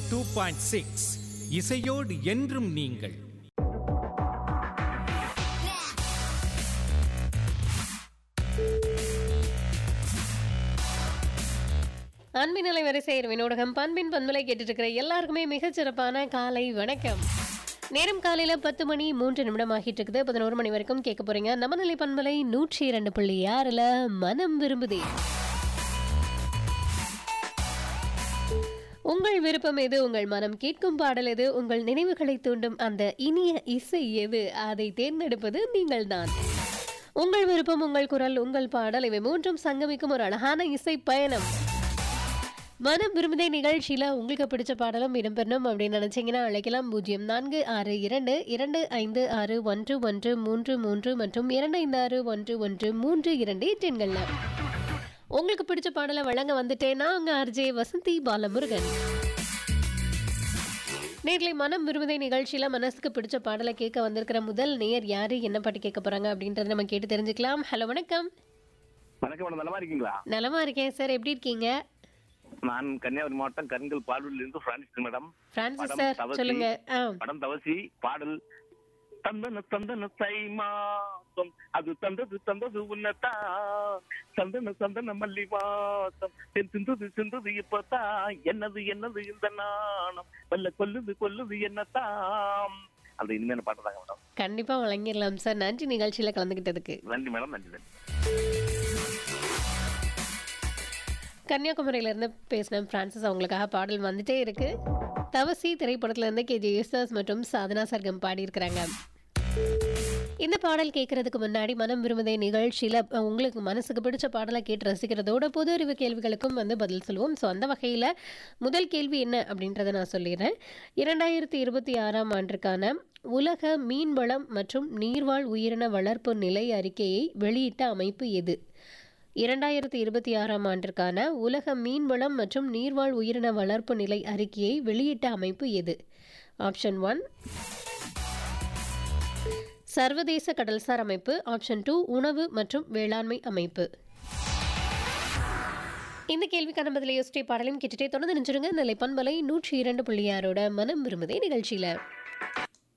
Two point six இசையோடு என்றும் நீங்கள் அன்பின் நிலை வரிசை வினோடகம் பண்பின் பண்பலை கேட்டுட்டு இருக்கிற எல்லாருக்குமே மிகச் சிறப்பான காலை வணக்கம் நேரம் காலையில பத்து மணி மூன்று நிமிடம் ஆகிட்டு இருக்குது பதினோரு மணி வரைக்கும் கேட்க போறீங்க நமநிலை பண்பலை நூற்றி இரண்டு புள்ளி ஆறுல மனம் விரும்புதே உங்கள் விருப்பம் எது உங்கள் மனம் கேட்கும் பாடல் எது உங்கள் நினைவுகளை தூண்டும் அந்த இனிய இசை எது அதை தேர்ந்தெடுப்பது நீங்கள்தான் உங்கள் விருப்பம் உங்கள் குரல் உங்கள் பாடல் இவை மூன்றும் சங்கமிக்கும் ஒரு அழகான இசை பயணம் மனம் விரும்புதே நிகழ்ச்சியில் உங்களுக்கு பிடிச்ச பாடலும் இடம்பெறணும் அப்படின்னு நினச்சிங்கன்னா அழைக்கலாம் பூஜ்ஜியம் நான்கு ஆறு இரண்டு இரண்டு ஐந்து ஆறு ஒன்று ஒன்று மூன்று மூன்று மற்றும் இரண்டு ஐந்து ஆறு ஒன்று ஒன்று மூன்று இரண்டு எண்கள்ல உங்களுக்கு பிடிச்ச பாடலை வழங்க வந்துட்டேன்னா அங்கே ஆர்ஜே வசந்தி பாலமுருகன் நேர்களை மனம் விரும்புதை நிகழ்ச்சியில் மனசுக்கு பிடிச்ச பாடலை கேட்க வந்திருக்கிற முதல் நேயர் யாரு என்ன பாட்டு கேட்க போறாங்க அப்படின்றத நம்ம கேட்டு தெரிஞ்சுக்கலாம் ஹலோ வணக்கம் வணக்கம் மேடம் நலமா இருக்கீங்களா நலமா இருக்கேன் சார் எப்படி இருக்கீங்க நான் கன்னியாகுமரி மாவட்டம் கருங்கல் பாடூரில் இருந்து பிரான்சிஸ் மேடம் பிரான்சிஸ் படம் சார் தவசி. சொல்லுங்க ஆ படம் தவசி பாடல் தந்தன தந்தன தை மாசம் அது தந்தது தந்தது உன்னதா சந்தன சந்தன மல்லி வாசம் தென் சிந்தது சிந்தது இப்பதான் என்னது என்னது இந்த நாணம் வல்ல கொல்லுது கொல்லுது என்னதாம் அந்த இனிமையான பாட்டு தாங்க மேடம் கண்டிப்பா வழங்கிடலாம் சார் நன்றி நிகழ்ச்சியில கலந்துக்கிட்டதுக்கு நன்றி மேடம் நன்றி நன்றி கன்னியாகுமரியில இருந்து பேசின பிரான்சிஸ் அவங்களுக்காக பாடல் வந்துட்டே இருக்கு தவசி திரைப்படத்துல இருந்து கே ஜே யேசுதாஸ் மற்றும் சாதனா சர்க்கம் பாடியிருக்கிறாங்க இந்த பாடல் கேட்கறதுக்கு முன்னாடி மனம் விரும்புதே நிகழ்ச்சியில் உங்களுக்கு மனசுக்கு பிடிச்ச பாடலை கேட்டு ரசிக்கிறதோட பொது அறிவு கேள்விகளுக்கும் வந்து பதில் சொல்லுவோம் ஸோ அந்த வகையில் முதல் கேள்வி என்ன அப்படின்றத நான் சொல்லிடுறேன் இரண்டாயிரத்தி இருபத்தி ஆறாம் ஆண்டிற்கான உலக மீன்வளம் மற்றும் நீர்வாழ் உயிரின வளர்ப்பு நிலை அறிக்கையை வெளியிட்ட அமைப்பு எது இரண்டாயிரத்தி இருபத்தி ஆறாம் ஆண்டிற்கான உலக மீன்வளம் மற்றும் நீர்வாழ் உயிரின வளர்ப்பு நிலை அறிக்கையை வெளியிட்ட அமைப்பு எது ஆப்ஷன் ஒன் சர்வதேச கடல்சார் அமைப்பு ஆப்ஷன் டூ உணவு மற்றும் வேளாண்மை அமைப்பு இந்த கேள்விக்கான பதிலை யோசிச்சை பாடலையும் கேட்டுட்டே தொடர்ந்து நினைச்சிருங்க நிலை பண்பலை நூற்றி இரண்டு புள்ளி ஆறோட மனம் விரும்புதே நிகழ்ச்சியில